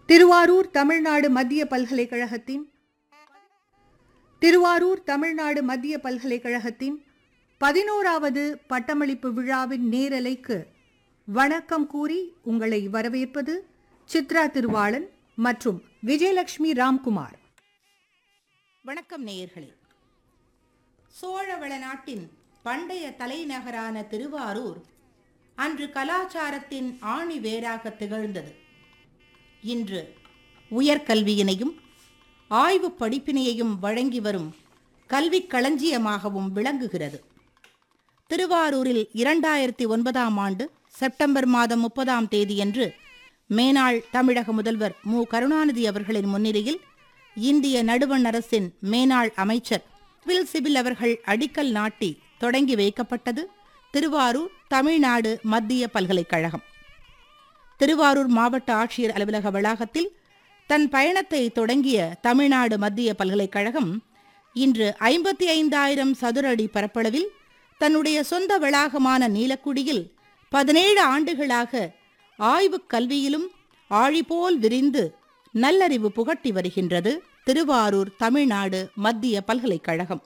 திருவாரூர் தமிழ்நாடு மத்திய பல்கலைக்கழகத்தின் திருவாரூர் தமிழ்நாடு மத்திய பல்கலைக்கழகத்தின் பதினோராவது பட்டமளிப்பு விழாவின் நேரலைக்கு வணக்கம் கூறி உங்களை வரவேற்பது சித்ரா திருவாளன் மற்றும் விஜயலட்சுமி ராம்குமார் வணக்கம் நேயர்களே சோழவள நாட்டின் பண்டைய தலைநகரான திருவாரூர் அன்று கலாச்சாரத்தின் ஆணி வேராக திகழ்ந்தது இன்று உயர்கல்வியினையும் ஆய்வு படிப்பினையையும் வழங்கி வரும் கல்விக் களஞ்சியமாகவும் விளங்குகிறது திருவாரூரில் இரண்டாயிரத்தி ஒன்பதாம் ஆண்டு செப்டம்பர் மாதம் முப்பதாம் தேதியன்று மேனாள் தமிழக முதல்வர் மு கருணாநிதி அவர்களின் முன்னிலையில் இந்திய நடுவண் அரசின் மேனாள் அமைச்சர் வில் சிபில் அவர்கள் அடிக்கல் நாட்டி தொடங்கி வைக்கப்பட்டது திருவாரூர் தமிழ்நாடு மத்திய பல்கலைக்கழகம் திருவாரூர் மாவட்ட ஆட்சியர் அலுவலக வளாகத்தில் தன் பயணத்தை தொடங்கிய தமிழ்நாடு மத்திய பல்கலைக்கழகம் இன்று ஐம்பத்தி ஐந்தாயிரம் சதுர அடி பரப்பளவில் தன்னுடைய சொந்த வளாகமான நீலக்குடியில் பதினேழு ஆண்டுகளாக ஆய்வுக் கல்வியிலும் ஆழிபோல் விரிந்து நல்லறிவு புகட்டி வருகின்றது திருவாரூர் தமிழ்நாடு மத்திய பல்கலைக்கழகம்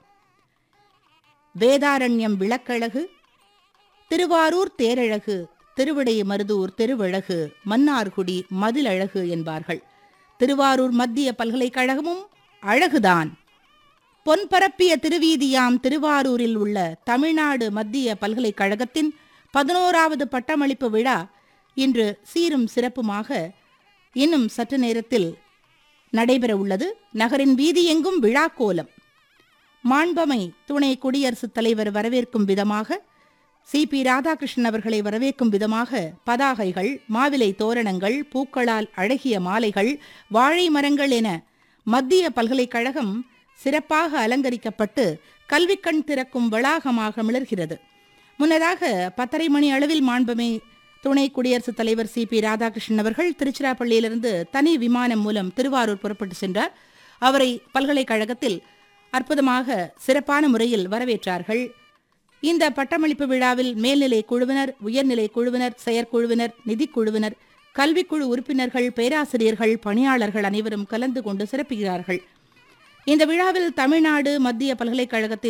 வேதாரண்யம் விளக்கழகு திருவாரூர் தேரழகு திருவிடை மருதூர் திருவழகு மன்னார்குடி மதிலழகு என்பார்கள் திருவாரூர் மத்திய பல்கலைக்கழகமும் அழகுதான் பொன்பரப்பிய திருவீதியாம் திருவாரூரில் உள்ள தமிழ்நாடு மத்திய பல்கலைக்கழகத்தின் பதினோராவது பட்டமளிப்பு விழா இன்று சீரும் சிறப்புமாக இன்னும் சற்று நேரத்தில் நடைபெற உள்ளது நகரின் வீதியெங்கும் விழா கோலம் மாண்பமை துணை குடியரசுத் தலைவர் வரவேற்கும் விதமாக சி பி ராதாகிருஷ்ணன் அவர்களை வரவேற்கும் விதமாக பதாகைகள் மாவிலை தோரணங்கள் பூக்களால் அழகிய மாலைகள் வாழை மரங்கள் என மத்திய பல்கலைக்கழகம் சிறப்பாக அலங்கரிக்கப்பட்டு கல்விக்கண் திறக்கும் வளாகமாக மிளர்கிறது முன்னதாக பத்தரை மணி அளவில் மாண்பமை துணை குடியரசுத் தலைவர் சி பி ராதாகிருஷ்ணன் அவர்கள் திருச்சிராப்பள்ளியிலிருந்து தனி விமானம் மூலம் திருவாரூர் புறப்பட்டு சென்றார் அவரை பல்கலைக்கழகத்தில் அற்புதமாக சிறப்பான முறையில் வரவேற்றார்கள் இந்த பட்டமளிப்பு விழாவில் மேல்நிலை குழுவினர் உயர்நிலை குழுவினர் செயற்குழுவினர் நிதிக்குழுவினர் கல்விக்குழு உறுப்பினர்கள் பேராசிரியர்கள் பணியாளர்கள் அனைவரும் கலந்து கொண்டு சிறப்புகிறார்கள் இந்த விழாவில் தமிழ்நாடு மத்திய பல்கலைக்கழகத்தின்